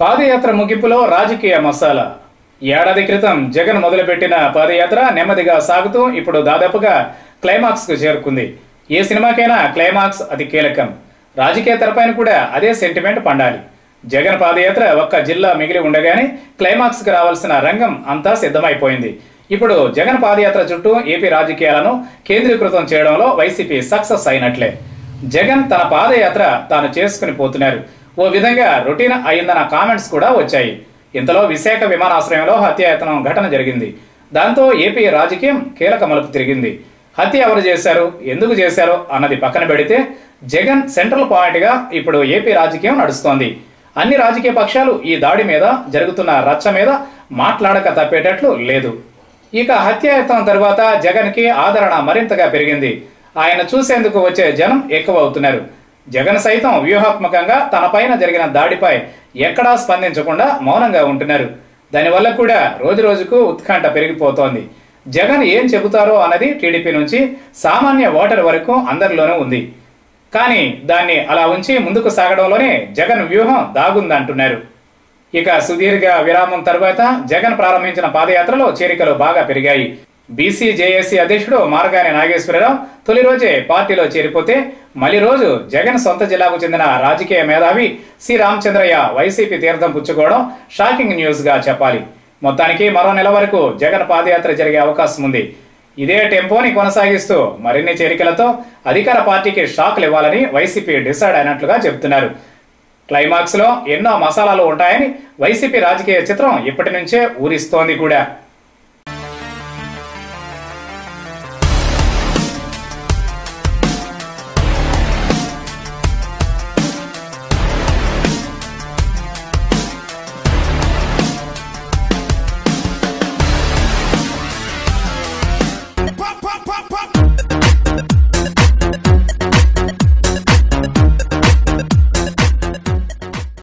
పాదయాత్ర ముగింపులో రాజకీయ మసాలా ఏడాది క్రితం జగన్ మొదలుపెట్టిన పాదయాత్ర నెమ్మదిగా సాగుతూ ఇప్పుడు దాదాపుగా క్లైమాక్స్ కు చేరుకుంది ఏ సినిమాకైనా క్లైమాక్స్ అతి కీలకం రాజకీయ తెరపైన కూడా అదే సెంటిమెంట్ పండాలి జగన్ పాదయాత్ర ఒక్క జిల్లా మిగిలి ఉండగానే క్లైమాక్స్ కి రావాల్సిన రంగం అంతా సిద్ధమైపోయింది ఇప్పుడు జగన్ పాదయాత్ర చుట్టూ ఏపీ రాజకీయాలను కేంద్రీకృతం చేయడంలో వైసీపీ సక్సెస్ అయినట్లే జగన్ తన పాదయాత్ర తాను చేసుకుని పోతున్నారు ఓ విధంగా రొటీన్ అయిందన్న కామెంట్స్ కూడా వచ్చాయి ఇంతలో విశాఖ విమానాశ్రయంలో హత్యాయత్నం ఘటన జరిగింది దాంతో ఏపీ రాజకీయం కీలక మలుపు తిరిగింది హత్య ఎవరు చేశారు ఎందుకు చేశారు అన్నది పక్కన పెడితే జగన్ సెంట్రల్ పాయింట్ గా ఇప్పుడు ఏపీ రాజకీయం నడుస్తోంది అన్ని రాజకీయ పక్షాలు ఈ దాడి మీద జరుగుతున్న రచ్చ మీద మాట్లాడక తప్పేటట్లు లేదు ఇక హత్యాయత్నం తర్వాత జగన్ కి ఆదరణ మరింతగా పెరిగింది ఆయన చూసేందుకు వచ్చే జనం ఎక్కువ అవుతున్నారు జగన్ సైతం వ్యూహాత్మకంగా తన పైన జరిగిన దాడిపై ఎక్కడా స్పందించకుండా మౌనంగా ఉంటున్నారు దానివల్ల కూడా రోజు రోజుకు ఉత్కంఠ పెరిగిపోతోంది జగన్ ఏం చెబుతారో అన్నది టీడీపీ నుంచి సామాన్య ఓటర్ వరకు అందరిలోనూ ఉంది కానీ దాన్ని అలా ఉంచి ముందుకు సాగడంలోనే జగన్ వ్యూహం దాగుందంటున్నారు ఇక సుదీర్ఘ విరామం తర్వాత జగన్ ప్రారంభించిన పాదయాత్రలో చేరికలు బాగా పెరిగాయి బీసీ జేఏసీ అధ్యక్షుడు మార్గాని నాగేశ్వరరావు తొలి రోజే పార్టీలో చేరిపోతే మలి రోజు జగన్ సొంత జిల్లాకు చెందిన రాజకీయ మేధావి సి రామచంద్రయ్య వైసీపీ తీర్థం పుచ్చుకోవడం షాకింగ్ న్యూస్ గా చెప్పాలి మొత్తానికి మరో నెల వరకు జగన్ పాదయాత్ర జరిగే అవకాశం ఉంది ఇదే టెంపోని కొనసాగిస్తూ మరిన్ని చేరికలతో అధికార పార్టీకి షాక్లు ఇవ్వాలని వైసీపీ డిసైడ్ అయినట్లుగా చెబుతున్నారు క్లైమాక్స్ లో ఎన్నో మసాలాలు ఉంటాయని వైసీపీ రాజకీయ చిత్రం ఇప్పటి నుంచే ఊరిస్తోంది కూడా